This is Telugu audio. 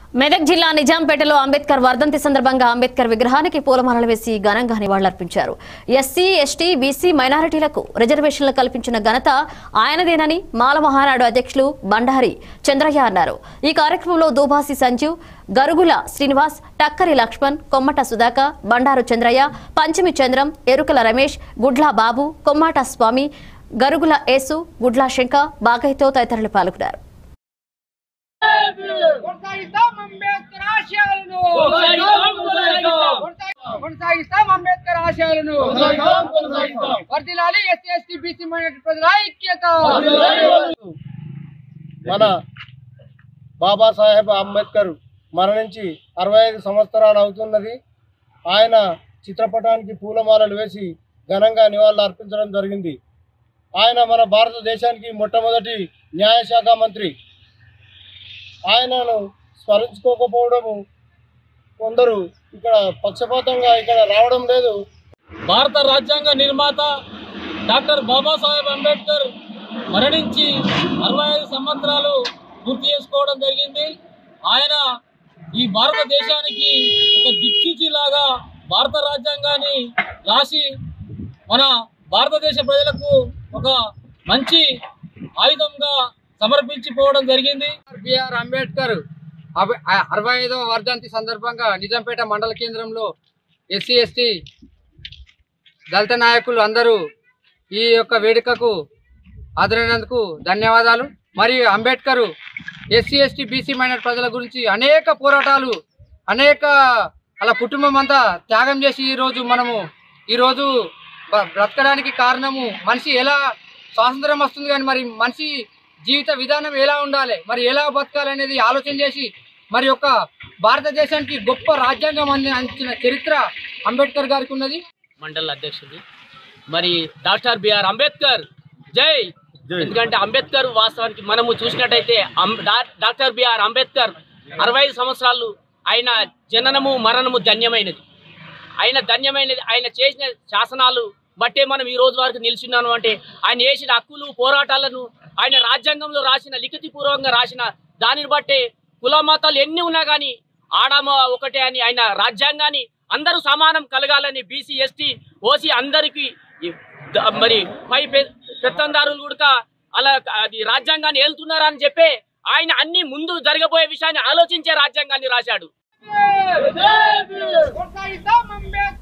మెదక్ జిల్లా నిజాంపేటలో అంబేద్కర్ వర్ధంతి సందర్భంగా అంబేద్కర్ విగ్రహానికి పూలమాలలు వేసి ఘనంగా నివాళులర్పించారు ఎస్సీ ఎస్టీ బీసీ మైనారిటీలకు రిజర్వేషన్లు కల్పించిన ఘనత ఆయనదేనని మాల మహానాడు అధ్యక్షులు బండారి చంద్రయ్య అన్నారు ఈ కార్యక్రమంలో దూబాసి సంజీవ్ గరుగుల శ్రీనివాస్ టక్కరి లక్ష్మణ్ కొమ్మట సుధాకర్ బండారు చంద్రయ్య పంచమి చంద్రం ఎరుకల రమేష్ గుడ్లా బాబు కొమ్మాట స్వామి గరుగుల యేసు గుడ్లా శంక బాగయ్యతో తదితరులు పాల్గొన్నారు కొనసాగిస్తాం అంబేద్కర్ ఆశయాలను కొనసాగిస్తాం, కొనసాగిస్తాం. కొనసాగి- కొనసాగిస్తాం అంబేద్కర్ ఆశయాలను కొనసాగిస్తాం, కొనసాగిస్తాం. వర్దిలాలి ఎస్సీ ఎస్టీ బీసీ మైనారిటీ ప్రజల ఐక్యత మన బాబాసాహెబ్ అంబేద్కర్ మరణించి అరవై ఐదు సంవత్సరాలు అవుతున్నది ఆయన చిత్రపటానికి పూలమాలలు వేసి ఘనంగా నివాళులు అర్పించడం జరిగింది ఆయన మన భారతదేశానికి మొట్టమొదటి న్యాయశాఖ మంత్రి ఆయనను స్మరించుకోకపోవడము కొందరు ఇక్కడ పక్షపాతంగా ఇక్కడ రావడం లేదు భారత రాజ్యాంగ నిర్మాత డాక్టర్ బాబాసాహెబ్ అంబేద్కర్ మరణించి అరవై ఐదు సంవత్సరాలు పూర్తి చేసుకోవడం జరిగింది ఆయన ఈ భారతదేశానికి ఒక దిక్సూచిలాగా భారత రాజ్యాంగాన్ని రాసి మన భారతదేశ ప్రజలకు ఒక మంచి ఆయుధంగా సమర్పించిపోవడం జరిగింది బిఆర్ అంబేద్కర్ అవ- ఆ- అరవై ఐదవ వర్ధంతి సందర్భంగా నిజాంపేట మండల కేంద్రంలో ఎస్సీ ఎస్టీ దళిత నాయకులు అందరూ ఈ యొక్క వేడుకకు హాజరైనందుకు ధన్యవాదాలు మరియు Ambedkar SC ST BC minor ప్రజల గురించి అనేక పోరాటాలు అనేక అలా కుటుంబం అంతా త్యాగం చేసి ఈరోజు మనము ఈరోజు బ- బ్రతకడానికి కారణము మనిషి ఎలా స్వాతంత్రం వస్తుంది కానీ మరి మనిషి జీవిత విధానం ఎలా ఉండాలి మరి ఎలా బతకాలి అనేది ఆలోచన చేసి మరి యొక్క భారతదేశానికి గొప్ప రాజ్యాంగం అంది అందించిన చరిత్ర అంబేద్కర్ గారికి ఉన్నది మండల అధ్యక్షుడు మరి డాక్టర్ బిఆర్ అంబేద్కర్ జై ఎందుకంటే అంబేద్కర్ వాస్తవానికి మనము చూసినట్టయితే అం- డా- డాక్టర్ బిఆర్ అంబేద్కర్ అరవై ఐదు సంవత్సరాలు ఆయన జననము మరణము ధన్యమైనది ఆయన ధన్యమైనది ఆయన చేసిన శాసనాలు బట్టే మనం ఈ రోజు వరకు నిలిచిన్నాను అంటే ఆయన చేసిన హక్కులు పోరాటాలను ఆయన రాజ్యాంగంలో రాసిన లిఖితి పూర్వకంగా రాసిన దానిని బట్టే కుల మతాలు ఎన్ని ఉన్నా కానీ ఆడమ ఒకటే అని ఆయన రాజ్యాంగాన్ని అందరూ సమానం కలగాలని బీసీ ఎస్టీ ఓసీ అందరికీ ఈ ద- మరి పై పె- పెత్తందారులు కూడా అలా అది రాజ్యాంగాన్ని ఏలుతున్నారా అని చెప్పే ఆయన అన్ని ముందు జరగబోయే విషయాన్ని ఆలోచించే రాజ్యాంగాన్ని రాశాడు కొనసాగిస్తాం అంబేద్కర్